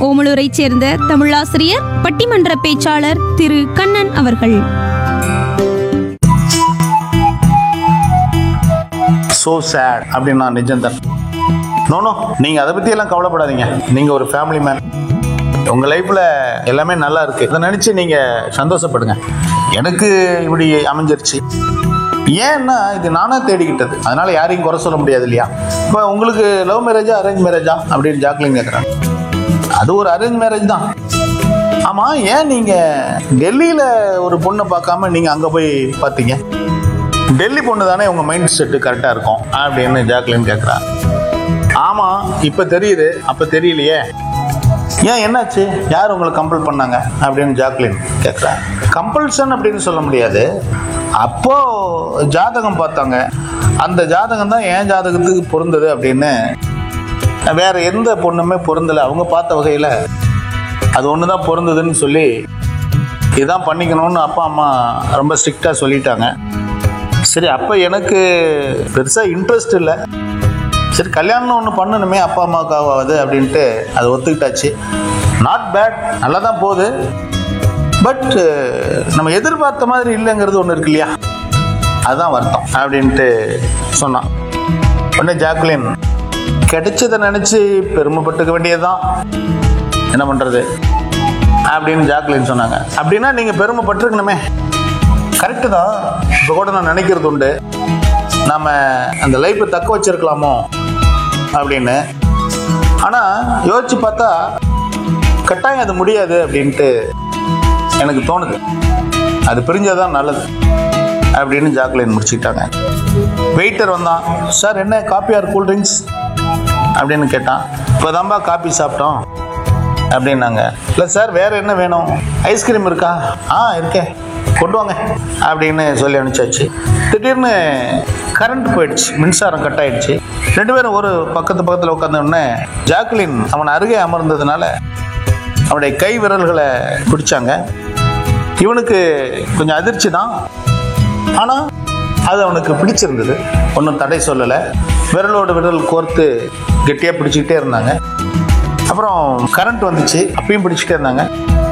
ஓமலூரைச் சேர்ந்த தமிழாசிரியர் பட்டிமன்ற பேச்சாளர் திரு கண்ணன் அவர்கள் ஸோ சேட் அப்படின்னு நான் நிஜம் தான் நோனோ நீங்கள் அதை பற்றி எல்லாம் கவலைப்படாதீங்க நீங்கள் ஒரு ஃபேமிலி மேன் உங்கள் லைஃப்பில் எல்லாமே நல்லா இருக்கு இதை நினச்சி நீங்கள் சந்தோஷப்படுங்க எனக்கு இப்படி அமைஞ்சிருச்சு ஏன்னா இது நானா தேடிக்கிட்டது அதனால யாரையும் குறை சொல்ல முடியாது இல்லையா இப்போ உங்களுக்கு லவ் மேரேஜா அரேஞ்ச் மேரேஜா அப்படின்னு ஜாக்லின் கேட்குறாங்க அது ஒரு அரேஞ்ச் மேரேஜ் தான் ஆமாம் ஏன் நீங்கள் டெல்லியில் ஒரு பொண்ணை பார்க்காம நீங்கள் அங்கே போய் பார்த்தீங்க டெல்லி பொண்ணு தானே உங்கள் மைண்ட் செட்டு கரெக்டாக இருக்கும் அப்படின்னு ஜாக்லின் கேட்குறா ஆமாம் இப்போ தெரியுது அப்போ தெரியலையே ஏன் என்னாச்சு யார் உங்களை கம்பல் பண்ணாங்க அப்படின்னு ஜாக்லின் கேட்குறா கம்பல்சன் அப்படின்னு சொல்ல முடியாது அப்போ ஜாதகம் பார்த்தாங்க அந்த ஜாதகம் தான் என் ஜாதகத்துக்கு பொருந்தது அப்படின்னு வேற எந்த பொண்ணுமே பொருந்தலை அவங்க பார்த்த வகையில் அது ஒன்று தான் பொருந்ததுன்னு சொல்லி இதான் பண்ணிக்கணும்னு அப்பா அம்மா ரொம்ப ஸ்ட்ரிக்டாக சொல்லிட்டாங்க சரி அப்போ எனக்கு பெருசாக இன்ட்ரெஸ்ட் இல்லை சரி கல்யாணம் ஒன்று பண்ணணுமே அப்பா அம்மாவுக்காவது அப்படின்ட்டு அது ஒத்துக்கிட்டாச்சு நாட் பேட் நல்லா தான் போகுது பட் நம்ம எதிர்பார்த்த மாதிரி இல்லைங்கிறது ஒன்று இருக்கு இல்லையா அதுதான் வருத்தம் அப்படின்ட்டு சொன்னான் உடனே ஜாக்லின் கிடைச்சதை நினச்சி பெருமைப்பட்டுக்க வேண்டியதுதான் என்ன பண்ணுறது அப்படின்னு ஜாக்லின் சொன்னாங்க அப்படின்னா நீங்கள் பெருமைப்பட்டிருக்கணுமே கரெக்டு தான் இப்போ கூட நான் நினைக்கிறது உண்டு நம்ம அந்த லைஃப்பை தக்க வச்சிருக்கலாமோ அப்படின்னு ஆனால் யோசிச்சு பார்த்தா கட்டாயம் அது முடியாது அப்படின்ட்டு எனக்கு தோணுது அது பிரிஞ்சதான் நல்லது அப்படின்னு ஜாக்லின் முடிச்சுக்கிட்டாங்க வெயிட்டர் வந்தான் சார் என்ன காப்பி ஆர் கூல் ட்ரிங்க்ஸ் அப்படின்னு கேட்டான் இப்போ காப்பி சாப்பிட்டோம் அப்படின்னாங்க இல்லை சார் வேறு என்ன வேணும் ஐஸ்கிரீம் இருக்கா ஆ இருக்கே கொண்டு வாங்க அப்படின்னு சொல்லி அனுப்பிச்சாச்சு திடீர்னு கரண்ட் போயிடுச்சு மின்சாரம் கட் ஆயிடுச்சு ரெண்டு பேரும் ஒரு பக்கத்து பக்கத்தில் உட்காந்தோடனே ஜாக்லின் அவன் அருகே அமர்ந்ததுனால அவனுடைய கை விரல்களை பிடிச்சாங்க இவனுக்கு கொஞ்சம் அதிர்ச்சி தான் ஆனால் அது அவனுக்கு பிடிச்சிருந்தது ஒன்றும் தடை சொல்லலை விரலோடு விரல் கோர்த்து கெட்டியாக பிடிச்சிக்கிட்டே இருந்தாங்க அப்புறம் கரண்ட் வந்துச்சு அப்பயும் பிடிச்சிட்டே இருந்தாங்க